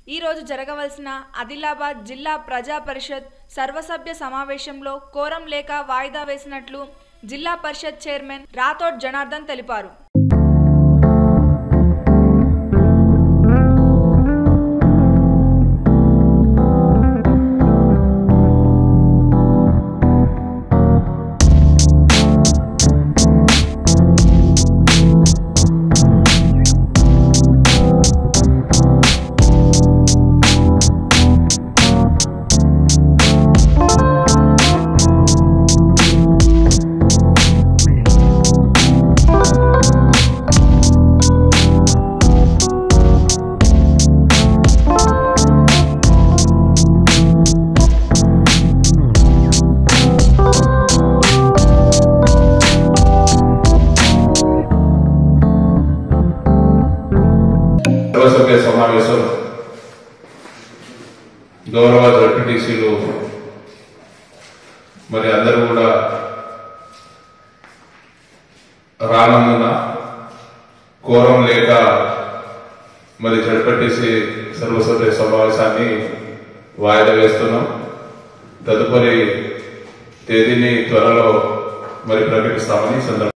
ఈ రోజు జరగవలసిన ఆదిలాబాద్ జిల్లా ప్రజా పరిషత్ సర్వసభ్య సమావేశంలో కోరం లేక వాయిదా వేసినట్లు జిల్లా పరిషత్ చైర్మన్ రాథోడ్ జనార్దన్ తెలిపారు సర్వసభ్య సమావేశం గౌరవ జడ్పీటీసీలు మరి అందరూ కూడా రానున్న కోరం లేక మరి జడ్పీటీసీ సర్వసభ్య సమావేశాన్ని వాయిదా వేస్తున్నాం తదుపరి తేదీని త్వరలో మరి ప్రకటిస్తామని ఈ సందర్భంగా